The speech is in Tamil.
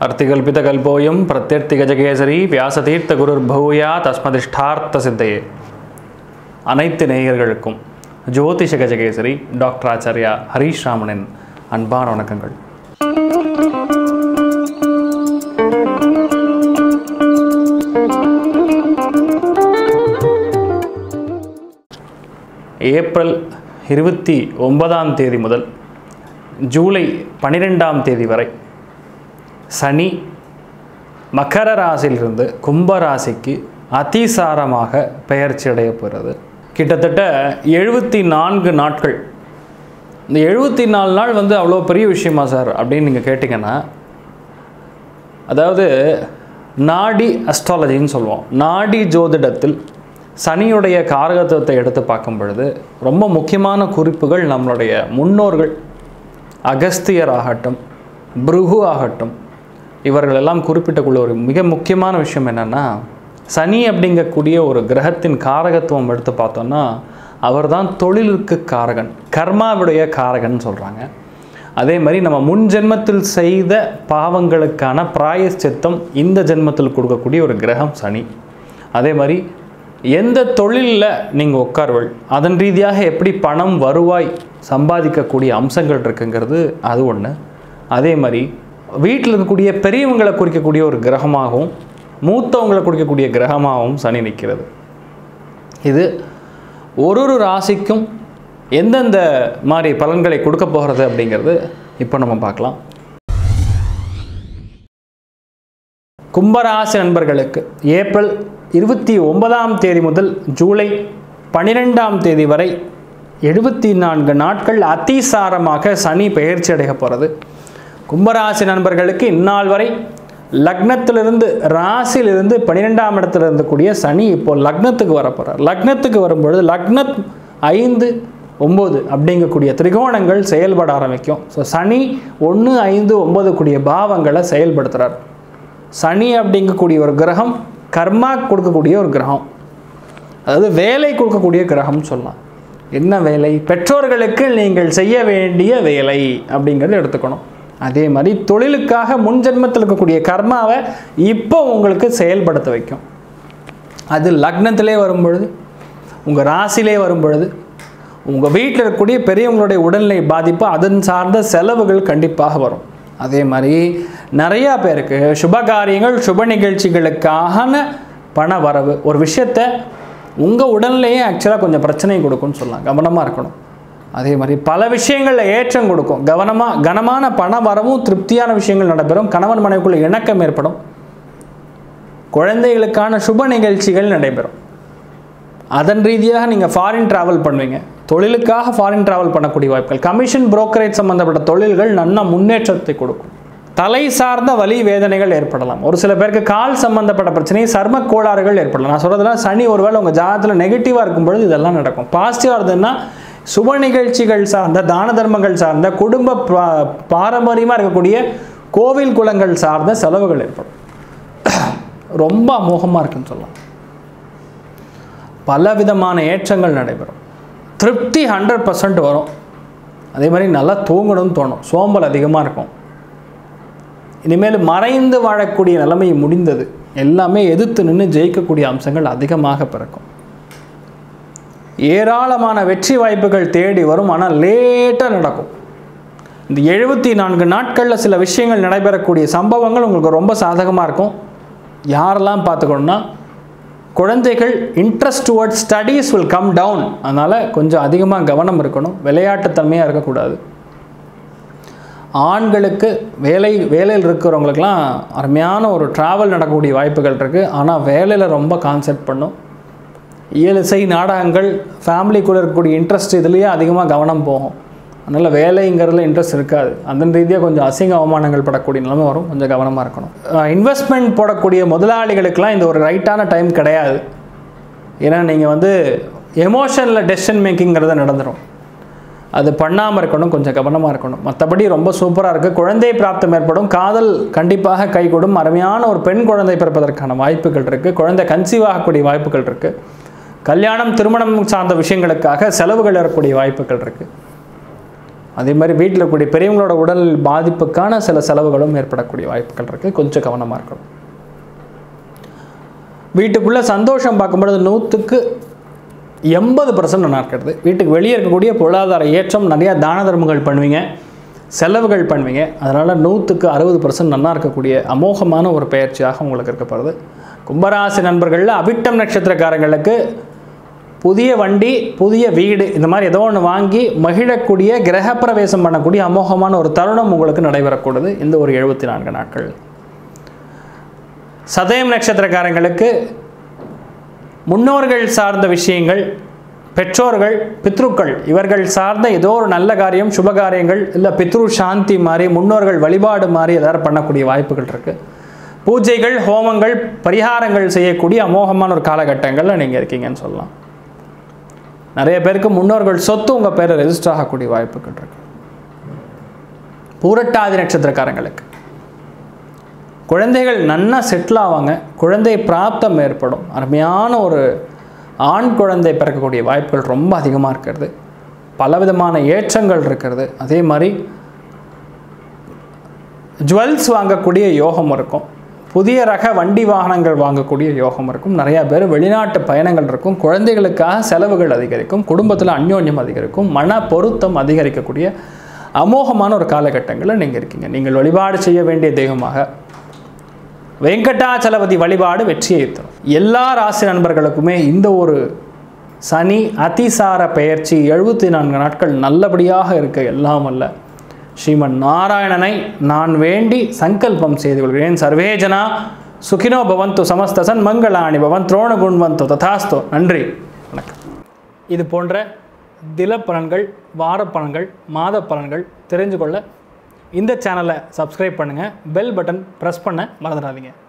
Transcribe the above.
அர்த்திகல்பிதகல்போயம் பிரத்யர்த்திகஜகேசரி வியாசதீர்த்த குருர் பௌயா தஸ்மதிஷ்டார்த்த சித்தையே அனைத்து நேயர்களுக்கும் ஜோதிஷ கஜகேசரி டாக்டர் ஆச்சாரியா ஹரீஷ் ராமனின் அன்பான வணக்கங்கள் ஏப்ரல் இருபத்தி ஒன்பதாம் தேதி முதல் ஜூலை பன்னிரெண்டாம் தேதி வரை சனி மகர ராசியிலிருந்து கும்ப ராசிக்கு அதிசாரமாக பெயர்ச்சி அடைய போகிறது கிட்டத்தட்ட எழுபத்தி நான்கு நாட்கள் இந்த எழுபத்தி நாலு நாள் வந்து அவ்வளோ பெரிய விஷயமா சார் அப்படின்னு நீங்கள் கேட்டிங்கன்னா அதாவது நாடி அஸ்ட்ராலஜின்னு சொல்லுவோம் நாடி ஜோதிடத்தில் சனியுடைய காரகத்துவத்தை எடுத்து பார்க்கும் பொழுது ரொம்ப முக்கியமான குறிப்புகள் நம்மளுடைய முன்னோர்கள் அகஸ்தியர் ஆகட்டும் பிருகு ஆகட்டும் இவர்கள் எல்லாம் குறிப்பிட்டக்குள்ள ஒரு மிக முக்கியமான விஷயம் என்னென்னா சனி அப்படிங்கக்கூடிய ஒரு கிரகத்தின் காரகத்துவம் எடுத்து பார்த்தோம்னா அவர் தான் தொழிலுக்கு காரகன் கர்மாவுடைய காரகன் சொல்கிறாங்க அதே மாதிரி நம்ம முன் ஜென்மத்தில் செய்த பாவங்களுக்கான பிராயச்சித்தம் இந்த ஜென்மத்தில் கொடுக்கக்கூடிய ஒரு கிரகம் சனி அதே மாதிரி எந்த தொழிலில் நீங்கள் உட்கார்வள் அதன் ரீதியாக எப்படி பணம் வருவாய் சம்பாதிக்கக்கூடிய அம்சங்கள் இருக்குங்கிறது அது ஒன்று அதே மாதிரி வீட்டில் இருக்கக்கூடிய பெரியவங்களை குறிக்கக்கூடிய ஒரு கிரகமாகவும் மூத்தவங்களை குறிக்கக்கூடிய கிரகமாகவும் சனி நிற்கிறது இது ஒரு ஒரு ராசிக்கும் எந்தெந்த மாதிரி பலன்களை கொடுக்க போகிறது அப்படிங்கிறது இப்போ நம்ம பார்க்கலாம் கும்பராசி நண்பர்களுக்கு ஏப்ரல் இருபத்தி ஒன்பதாம் தேதி முதல் ஜூலை பன்னிரெண்டாம் தேதி வரை எழுபத்தி நான்கு நாட்கள் அதிசாரமாக சனி பெயர்ச்சி அடைய போகிறது கும்பராசி நண்பர்களுக்கு இந்நாள் வரை லக்னத்திலிருந்து ராசியிலிருந்து பன்னிரெண்டாம் இடத்துல இருந்தக்கூடிய சனி இப்போ லக்னத்துக்கு வரப்போகிறார் லக்னத்துக்கு வரும்பொழுது லக்னத் ஐந்து ஒம்பது அப்படிங்கக்கூடிய திரிகோணங்கள் செயல்பட ஆரம்பிக்கும் ஸோ சனி ஒன்று ஐந்து ஒம்பது கூடிய பாவங்களை செயல்படுத்துகிறார் சனி அப்படிங்கக்கூடிய ஒரு கிரகம் கர்மா கொடுக்கக்கூடிய ஒரு கிரகம் அதாவது வேலை கொடுக்கக்கூடிய கிரகம்னு சொல்லலாம் என்ன வேலை பெற்றோர்களுக்கு நீங்கள் செய்ய வேண்டிய வேலை அப்படிங்கிறத எடுத்துக்கணும் அதே மாதிரி தொழிலுக்காக முன் ஜென்மத்தில் இருக்கக்கூடிய கர்மாவை இப்போ உங்களுக்கு செயல்படுத்த வைக்கும் அது லக்னத்திலே வரும்பொழுது உங்கள் ராசியிலே வரும்பொழுது உங்கள் வீட்டில் இருக்கக்கூடிய பெரியவங்களுடைய உடல்நிலை பாதிப்பு அதன் சார்ந்த செலவுகள் கண்டிப்பாக வரும் அதே மாதிரி நிறையா பேருக்கு சுப காரியங்கள் சுப நிகழ்ச்சிகளுக்கான பண வரவு ஒரு விஷயத்தை உங்கள் உடல்லையே ஆக்சுவலாக கொஞ்சம் பிரச்சனை கொடுக்கும்னு சொல்லலாம் கவனமாக இருக்கணும் அதே மாதிரி பல விஷயங்களில் ஏற்றம் கொடுக்கும் கவனமாக கனமான பண வரவும் திருப்தியான விஷயங்கள் நடைபெறும் கணவன் மனைவிக்குள்ள இணக்கம் ஏற்படும் குழந்தைகளுக்கான சுப நிகழ்ச்சிகள் நடைபெறும் அதன் ரீதியாக நீங்கள் ஃபாரின் ட்ராவல் பண்ணுவீங்க தொழிலுக்காக ஃபாரின் ட்ராவல் பண்ணக்கூடிய வாய்ப்புகள் கமிஷன் புரோக்கரேஜ் சம்மந்தப்பட்ட தொழில்கள் நல்ல முன்னேற்றத்தை கொடுக்கும் தலை சார்ந்த வலி வேதனைகள் ஏற்படலாம் ஒரு சில பேருக்கு கால் சம்பந்தப்பட்ட பிரச்சனை சர்ம கோளாறுகள் ஏற்படலாம் நான் சொல்கிறதுலாம் சனி ஒருவேளை உங்கள் ஜாதகத்தில் நெகட்டிவாக இருக்கும் பொழுது இதெல்லாம் நடக்கும் பாசிட்டிவாக இருந்ததுன்னா சுப நிகழ்ச்சிகள் சார்ந்த தான தர்மங்கள் சார்ந்த குடும்ப பா- பாரம்பரியமாக இருக்கக்கூடிய கோவில் குலங்கள் சார்ந்த செலவுகள் ஏற்படும் ரொம்ப அமோகமாக இருக்குன்னு சொல்லலாம் பல விதமான ஏற்றங்கள் நடைபெறும் திருப்தி ஹண்ட்ரட் பர்சன்ட் வரும் அதே மாதிரி நல்லா தூங்கணும்னு தோணும் சோம்பல் அதிகமாக இருக்கும் இனிமேல் மறைந்து வாழக்கூடிய நிலைமை முடிந்தது எல்லாமே எதிர்த்து நின்று ஜெயிக்கக்கூடிய அம்சங்கள் அதிகமாக பிறக்கும் ஏராளமான வெற்றி வாய்ப்புகள் தேடி வரும் ஆனால் லேட்டாக நடக்கும் இந்த எழுபத்தி நான்கு நாட்களில் சில விஷயங்கள் நடைபெறக்கூடிய சம்பவங்கள் உங்களுக்கு ரொம்ப சாதகமாக இருக்கும் யாரெல்லாம் பார்த்துக்கணும்னா குழந்தைகள் interest toward studies will come down அதனால் கொஞ்சம் அதிகமாக கவனம் இருக்கணும் விளையாட்டுத்தன்மையாக இருக்கக்கூடாது ஆண்களுக்கு வேலை வேலையில் இருக்கிறவங்களுக்கெல்லாம் அருமையான ஒரு ட்ராவல் நடக்கக்கூடிய வாய்ப்புகள் இருக்குது ஆனால் வேலையில் ரொம்ப கான்சென்ட் பண்ணும் இயலிசை நாடகங்கள் ஃபேமிலிக்குள்ளே இருக்கக்கூடிய இன்ட்ரெஸ்ட் இதுலேயே அதிகமாக கவனம் போகும் அதனால் வேலைங்கிறதுல இன்ட்ரெஸ்ட் இருக்காது அதன் ரீதியாக கொஞ்சம் அசிங்க அவமானங்கள் படக்கூடிய நிலைமை வரும் கொஞ்சம் கவனமாக இருக்கணும் இன்வெஸ்ட்மெண்ட் போடக்கூடிய முதலாளிகளுக்கெல்லாம் இந்த ஒரு ரைட்டான டைம் கிடையாது ஏன்னா நீங்கள் வந்து எமோஷனில் டெசிஷன் மேக்கிங்கிறத நடந்துடும் அது பண்ணாமல் இருக்கணும் கொஞ்சம் கவனமாக இருக்கணும் மற்றபடி ரொம்ப சூப்பராக இருக்குது குழந்தை பிராப்தம் ஏற்படும் காதல் கண்டிப்பாக கைகூடும் அருமையான ஒரு பெண் குழந்தை பிறப்பதற்கான வாய்ப்புகள் இருக்குது குழந்தை கன்சீவ் ஆகக்கூடிய வாய்ப்புகள் இருக்குது கல்யாணம் திருமணம் சார்ந்த விஷயங்களுக்காக செலவுகள் ஏறக்கூடிய வாய்ப்புகள் இருக்குது அதே மாதிரி வீட்டில் இருக்கக்கூடிய பெரியவங்களோட உடல் பாதிப்புக்கான சில செலவுகளும் ஏற்படக்கூடிய வாய்ப்புகள் இருக்குது கொஞ்சம் கவனமாக இருக்கணும் வீட்டுக்குள்ளே சந்தோஷம் பார்க்கும்பொழுது நூற்றுக்கு எண்பது பர்சன்ட் நல்லா இருக்கிறது வீட்டுக்கு வெளியே இருக்கக்கூடிய பொருளாதார ஏற்றம் நிறையா தான தர்மங்கள் பண்ணுவீங்க செலவுகள் பண்ணுவீங்க அதனால் நூற்றுக்கு அறுபது பர்சன்ட் நல்லா இருக்கக்கூடிய அமோகமான ஒரு பயிற்சியாக உங்களுக்கு இருக்கப்படுது கும்பராசி நண்பர்களில் அவிட்டம் நட்சத்திரக்காரங்களுக்கு புதிய வண்டி புதிய வீடு இந்த மாதிரி ஏதோ ஒன்று வாங்கி மகிழக்கூடிய கிரகப்பிரவேசம் பண்ணக்கூடிய அமோகமான ஒரு தருணம் உங்களுக்கு நடைபெறக்கூடாது இந்த ஒரு எழுபத்தி நான்கு நாட்கள் சதயம் நட்சத்திரக்காரங்களுக்கு முன்னோர்கள் சார்ந்த விஷயங்கள் பெற்றோர்கள் பித்ருக்கள் இவர்கள் சார்ந்த ஏதோ ஒரு நல்ல காரியம் சுப காரியங்கள் இல்லை பித்ரு சாந்தி மாதிரி முன்னோர்கள் வழிபாடு மாதிரி ஏதாவது பண்ணக்கூடிய வாய்ப்புகள் இருக்குது பூஜைகள் ஹோமங்கள் பரிகாரங்கள் செய்யக்கூடிய அமோகமான ஒரு காலகட்டங்களில் நீங்கள் இருக்கீங்கன்னு சொல்லலாம் நிறைய பேருக்கு முன்னோர்கள் சொத்து உங்கள் பேரை ரெஜிஸ்டர் ஆகக்கூடிய வாய்ப்புகள் இருக்கு பூரட்டாதி நட்சத்திரக்காரங்களுக்கு குழந்தைகள் நன்னா செட்டில் ஆவாங்க குழந்தை பிராப்தம் ஏற்படும் அருமையான ஒரு ஆண் குழந்தை பிறக்கக்கூடிய வாய்ப்புகள் ரொம்ப அதிகமாக இருக்கிறது பலவிதமான ஏற்றங்கள் இருக்கிறது அதே மாதிரி ஜுவல்ஸ் வாங்கக்கூடிய யோகம் இருக்கும் புதிய ரக வண்டி வாகனங்கள் வாங்கக்கூடிய யோகம் இருக்கும் நிறையா பேர் வெளிநாட்டு பயணங்கள் இருக்கும் குழந்தைகளுக்காக செலவுகள் அதிகரிக்கும் குடும்பத்தில் அந்யோன்யம் அதிகரிக்கும் மன பொருத்தம் அதிகரிக்கக்கூடிய அமோகமான ஒரு காலகட்டங்களில் நீங்கள் இருக்கீங்க நீங்கள் வழிபாடு செய்ய வேண்டிய தெய்வமாக வெங்கடாச்சலபதி வழிபாடு வெற்றியை தரும் எல்லா ராசி நண்பர்களுக்குமே இந்த ஒரு சனி அதிசார பெயர்ச்சி எழுபத்தி நான்கு நாட்கள் நல்லபடியாக இருக்க எல்லாம் அல்ல ஸ்ரீமன் நாராயணனை நான் வேண்டி சங்கல்பம் செய்து கொள்கிறேன் சர்வேஜனா சுகினோ பவந்து சமஸ்தசன் மங்களாணி பவன் துரோண குண்வந்தோ ததாஸ்தோ நன்றி வணக்கம் இது போன்ற தினப்பலன்கள் வாரப்பலன்கள் மாத பலன்கள் தெரிஞ்சு கொள்ள இந்த சேனலை சப்ஸ்கிரைப் பண்ணுங்கள் பெல் பட்டன் ப்ரெஸ் பண்ண மறந்துடாதீங்க